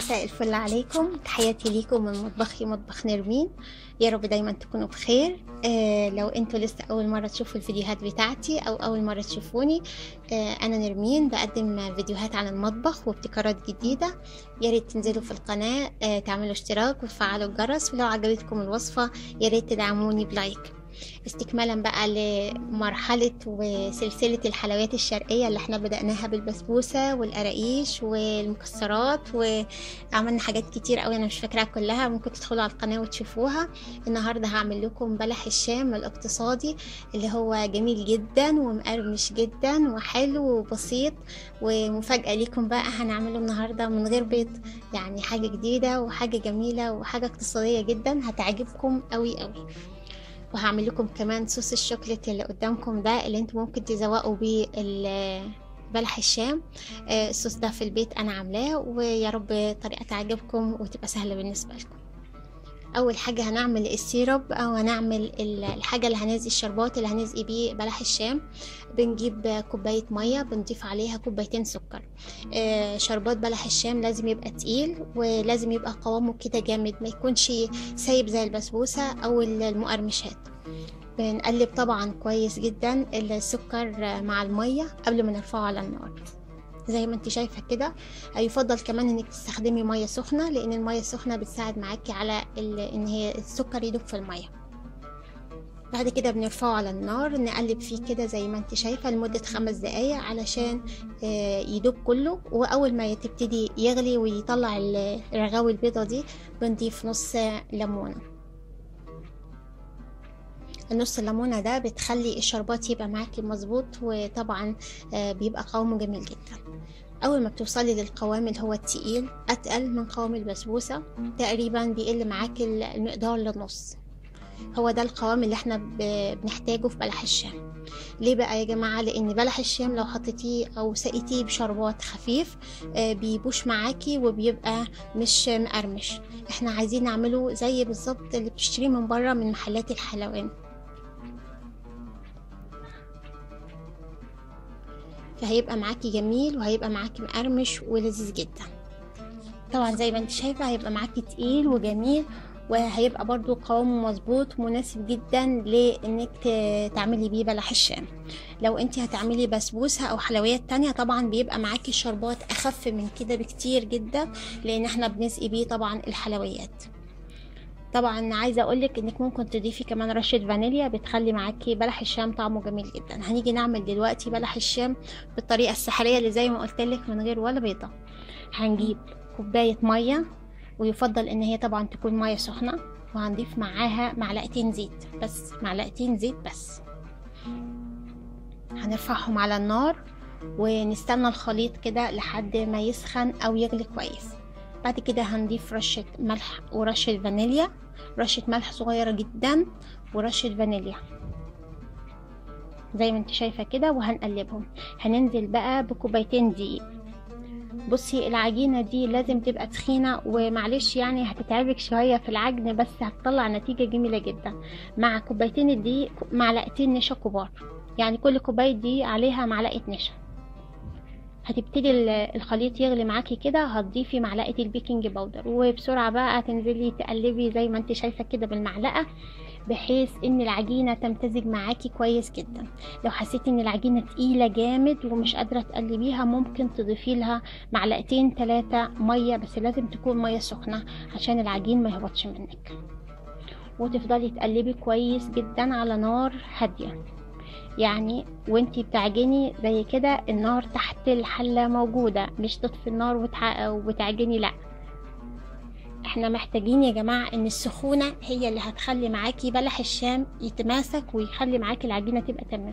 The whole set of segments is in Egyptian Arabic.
مساء الفل عليكم تحياتي ليكم من مطبخي مطبخ نرمين يا رب دايما تكونوا بخير آه لو انتوا لسه اول مرة تشوفوا الفيديوهات بتاعتي او اول مرة تشوفوني آه انا نرمين بقدم فيديوهات عن المطبخ وابتكارات جديدة يا ريت تنزلوا في القناة آه تعملوا اشتراك وتفعلوا الجرس ولو عجبتكم الوصفة يا ريت تدعموني بلايك استكمالا بقى لمرحلة وسلسلة الحلويات الشرقية اللي احنا بدأناها بالبسبوسة والقراقيش والمكسرات وعملنا حاجات كتير قوي انا مش فاكراها كلها ممكن تدخلوا على القناة وتشوفوها النهاردة هعمل لكم بلح الشام الاقتصادي اللي هو جميل جدا ومقرمش جدا وحلو وبسيط ومفاجأة ليكم بقى هنعمله النهاردة من غير بيض يعني حاجة جديدة وحاجة جميلة وحاجة اقتصادية جدا هتعجبكم قوي قوي وهعمل لكم كمان صوص الشوكليت اللي قدامكم ده اللي انتم ممكن تزوقوا بيه بلح الشام الصوص ده في البيت انا عاملاه ويا رب طريقه تعجبكم وتبقى سهله بالنسبه لكم اول حاجه هنعمل السيرب او هنعمل الحاجه اللي هنزقي الشربات اللي هنزقي بيه بلح الشام بنجيب كوبايه ميه بنضيف عليها كوبايتين سكر آه شربات بلح الشام لازم يبقى تقيل ولازم يبقى قوامه كده جامد ما يكونش سايب زي البسبوسه او المقرمشات بنقلب طبعا كويس جدا السكر مع الميه قبل ما نرفعه على النار زي ما انت شايفه كده يفضل كمان انك تستخدمي ميه سخنه لان الميه السخنه بتساعد معاكي على ان هي السكر يدوب في الميه بعد كده بنرفعه على النار نقلب فيه كده زي ما انت شايفه لمده خمس دقايق علشان يدوب كله واول ما تبتدي يغلي ويطلع الرغاوي البيضه دي بنضيف نص ليمونه النص الليمونة ده بتخلي الشربات يبقى معاكي مظبوط وطبعا بيبقى قوامه جميل جدا اول ما بتوصلي للقوام اللي هو التقيل اتقل من قوام البسبوسة تقريبا بيقل معاكي المقدار للنص هو ده القوام اللي احنا بنحتاجه في بلح الشام ليه بقى يا جماعة لان بلح الشام لو حطيتيه او سقيتيه بشربات خفيف بيبوش معاكي وبيبقى مش مقرمش احنا عايزين نعمله زي بالظبط اللي بتشتريه من بره من محلات الحلواني فهيبقى معاكي جميل وهيبقى معاكي مقرمش ولذيذ جدا طبعا زي ما انت شايفه هيبقى معاكي تقيل وجميل وهيبقى برضو قوامه مظبوط مناسب جدا لانك تعملي بيه بلح الشام لو انت هتعملي بسبوسه او حلويات تانية طبعا بيبقى معاكي شربات اخف من كده بكتير جدا لان احنا بنسقي بيه طبعا الحلويات طبعا عايزه اقولك انك ممكن تضيفي كمان رشه فانيليا بتخلي معاكي بلح الشام طعمه جميل جدا هنيجي نعمل دلوقتي بلح الشام بالطريقه السحريه اللي زي ما قلتلك من غير ولا بيضه هنجيب كوبايه ميه ويفضل ان هي طبعا تكون ميه سخنه وهنضيف معاها معلقتين زيت بس معلقتين زيت بس هنرفعهم على النار ونستنى الخليط كده لحد ما يسخن او يغلي كويس بعد كده هنضيف رشة ملح ورشة فانيليا رشة ملح صغيرة جدا ورشة فانيليا زي ما انت شايفة كده وهنقلبهم هننزل بقى بكوبايتين دقيق بصي العجينة دي لازم تبقى تخينة ومعلش يعني هتتعبك شوية في العجن بس هتطلع نتيجة جميلة جدا مع كوبايتين الدقيق معلقتين نشا كبار يعني كل كوباية دقيق عليها معلقة نشا هتبتدي الخليط يغلي معاكي كده هتضيفي معلقه البيكنج باودر وبسرعه بقى تنزلي تقلبي زي ما انت شايفه كده بالمعلقه بحيث ان العجينه تمتزج معاكي كويس جدا لو حسيتي ان العجينه تقيله جامد ومش قادره تقلبيها ممكن تضيفي لها معلقتين ثلاثه ميه بس لازم تكون ميه سخنه عشان العجين ما يهبطش منك وتفضلي تقلبي كويس جدا على نار هاديه يعني وانتي بتعجني زي كده النار تحت الحلة موجودة مش تطفي النار وتعجني لا احنا محتاجين يا جماعة ان السخونة هي اللي هتخلي معاكي بلح الشام يتماسك ويخلي معاكي العجينة تبقى تمام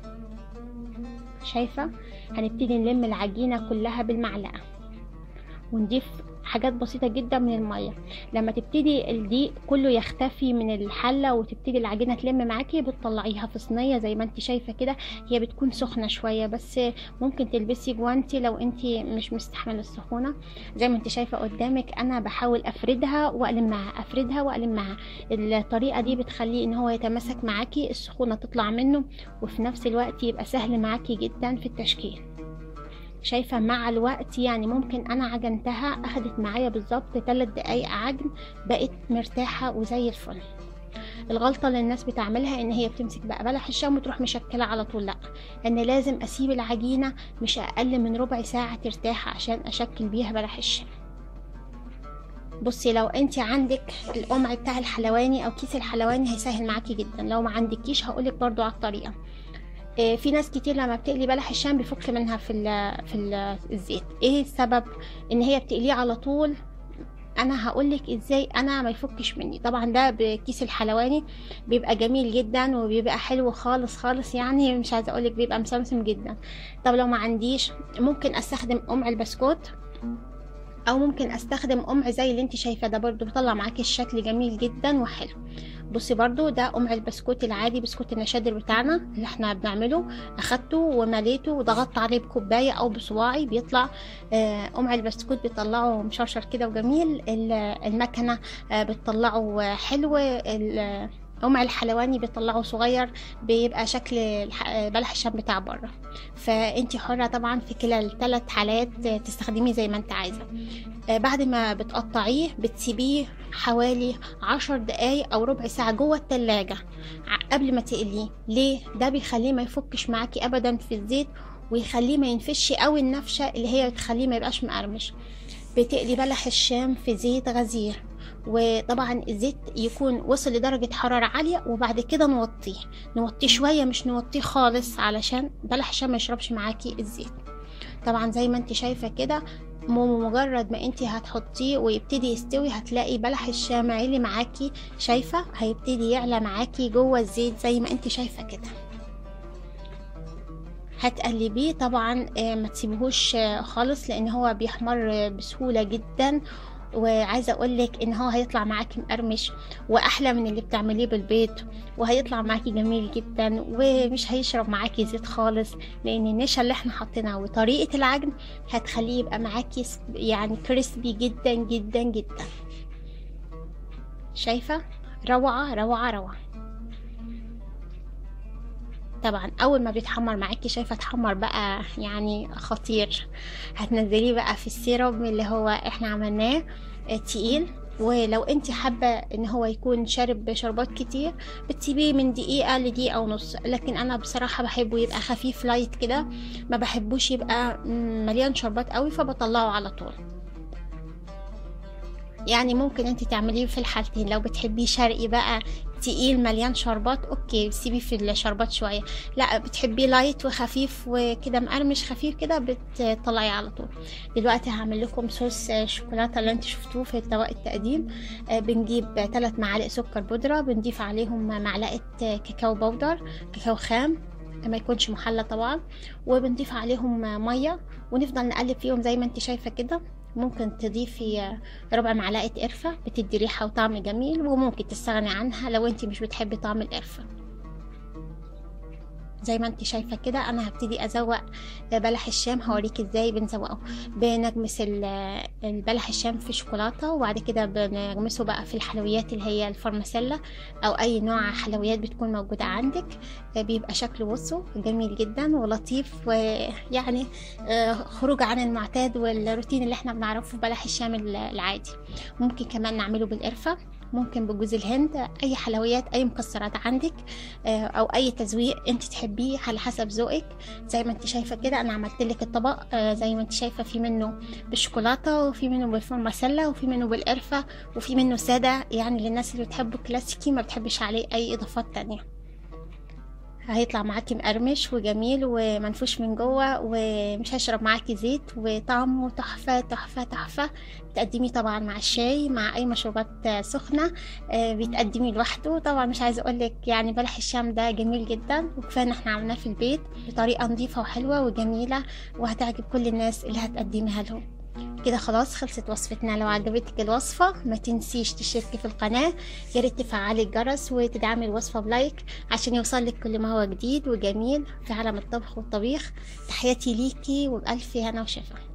شايفة هنبتدي نلم العجينة كلها بالمعلقة ونضيف حاجات بسيطة جدا من المية لما تبتدي الدقيق كله يختفي من الحلة وتبتدي العجينة تلم معاكي بتطلعيها في صينية زي ما انت شايفة كده هي بتكون سخنة شوية بس ممكن تلبسي جوانتي لو انت مش مستحملة السخونة زي ما انت شايفة قدامك انا بحاول افردها والمها افردها والمها الطريقة دي بتخليه ان هو يتماسك معاكي السخونة تطلع منه وفي نفس الوقت يبقى سهل معاكي جدا في التشكيل شايفة مع الوقت يعني ممكن أنا عجنتها أخدت معايا بالظبط تلات دقايق عجن بقت مرتاحة وزي الفل الغلطة اللي الناس بتعملها ان هي بتمسك بقى بلح الشام وتروح مشكلة على طول لا ان لازم اسيب العجينة مش اقل من ربع ساعة ترتاح عشان اشكل بيها بلح الشام بصي لو انت عندك القمع بتاع الحلواني او كيس الحلواني هيسهل معاكي جدا لو ما عندكيش هقولك برضو على الطريقة آه، في ناس كتير لما بتقلي بلح الشام بيفك منها في ال في ال الزيت ايه السبب ان هي بتقليه على طول انا هقولك ازاي انا ما يفكش مني طبعا ده بكيس الحلواني بيبقى جميل جدا وبيبقى حلو خالص خالص يعني مش عايزه اقولك بيبقى مسمسم جدا طب لو ما عنديش ممكن استخدم قمع البسكوت او ممكن استخدم قمع زي اللي انت شايفه ده برضو بيطلع معاكي الشكل جميل جدا وحلو بصي برضو ده قمع البسكوت العادي بسكوت النشادر بتاعنا اللي احنا بنعمله اخدته ومليته وضغطت عليه بكوبايه او بصواعي بيطلع آه، قمع البسكوت بيطلعه مشرشر كده وجميل ال- المكنه آه، بتطلعه حلو ال- قمع الحلواني بيطلعه صغير بيبقى شكل الح- بلح الشام بتاع بره فانتي حرة طبعا في كلا الثلاث حالات آه، تستخدميه زي ما انت عايزة آه، بعد ما بتقطعيه بتسيبيه حوالي عشر دقايق او ربع ساعة جوه التلاجة ع- قبل ما تقليه ليه ده بيخليه ما يفكش معاكي ابدا في الزيت ويخليه ما ينفش قوي النفشة اللي هي بتخليه ما يبقاش مقرمش بتقلي بلح الشام في زيت غزير وطبعا الزيت يكون وصل لدرجة حرارة عالية وبعد كده نوطيه نوطيه شوية مش نوطيه خالص علشان بلح الشام ما يشربش معاكي الزيت طبعا زي ما انت شايفة كده م- مجرد ما انت هتحطيه ويبتدي يستوي هتلاقي بلح الشام عالي معاكي شايفة هيبتدي يعلى معاكي جوه الزيت زي ما انت شايفة كده هتقلبيه طبعا آه، ما تسيبهوش آه، خالص لان هو بيحمر آه، بسهولة جدا وعايزة اقولك ان هو هيطلع معاكي مقرمش واحلى من اللي بتعمليه بالبيض وهيطلع معاكي جميل جدا ومش هيشرب معاكي زيت خالص لان النشا اللي احنا حاطينها وطريقة العجن هتخليه يبقى معاكي س- يعني كريسبي جدا جدا جدا شايفة روعة روعة روعة طبعا اول ما بيتحمر معاكي شايفه اتحمر بقى يعني خطير هتنزليه بقى في السيرب اللي هو احنا عملناه آه، تقيل ولو انت حابه ان هو يكون شارب شربات كتير بتسيبيه من دقيقه لدقيقه ونص لكن انا بصراحه بحبه يبقى خفيف لايت كده ما بحبوش يبقى مم، مليان شربات قوي فبطلعه على طول يعني ممكن انت تعمليه في الحالتين لو بتحبيه شرقي بقى تقيل مليان شربات اوكي سيبيه في الشربات شويه لا بتحبيه لايت وخفيف وكده مقرمش خفيف كده بتطلعيه على طول دلوقتي هعمل لكم صوص شوكولاته اللي انت شفتوه في طبق التقديم آه، بنجيب ثلاث معالق سكر بودره بنضيف عليهم معلقه كاكاو بودر كاكاو خام ما يكونش محلى طبعا وبنضيف عليهم ميه ونفضل نقلب فيهم زي ما انت شايفه كده ممكن تضيفي ربع معلقة قرفة بتدي ريحة وطعم جميل وممكن تستغني عنها لو انت مش بتحبي طعم القرفة زي ما انت شايفة كده انا هبتدي ازوق بلح الشام هوريك ازاي بنزوقه بنغمس ال- البلح الشام في شوكولاتة وبعد كده بنغمسه بقى في الحلويات اللي هي الفرماسيلا او اي نوع حلويات بتكون موجودة عندك بيبقى شكله بصوا جميل جدا ولطيف ويعني آه، خروج عن المعتاد والروتين اللي احنا بنعرفه في بلح الشام العادي ممكن كمان نعمله بالقرفة ممكن بجوز الهند اي حلويات اي مكسرات عندك آه، او اي تزويق انت تحبيه على حسب ذوقك زي ما انت شايفه كده انا عملت لك الطبق آه، زي ما انت شايفه في منه بالشوكولاته وفي منه بالفورماسيلا وفي منه بالقرفه وفي منه ساده يعني للناس اللي بتحبه كلاسيكي ما بتحبش عليه اي اضافات تانية هيطلع معاكي مقرمش وجميل ومنفوش من جوه ومش هيشرب معاكي زيت وطعمه تحفة تحفة تحفة بتقدميه طبعا مع الشاي مع اي مشروبات سخنة آه، بيتقدمي لوحده طبعا مش عايزة اقولك يعني بلح الشام ده جميل جدا وكفاية ان احنا عملناه في البيت بطريقة نظيفة وحلوة وجميلة وهتعجب كل الناس اللي هتقدميها لهم كده خلاص خلصت وصفتنا لو عجبتك الوصفة ما تنسيش تشتركي في القناة يا ريت تفعلي الجرس وتدعمي الوصفة بلايك عشان يوصلك كل ما هو جديد وجميل في عالم الطبخ والطبيخ تحياتي ليكي وبألف هنا وشفا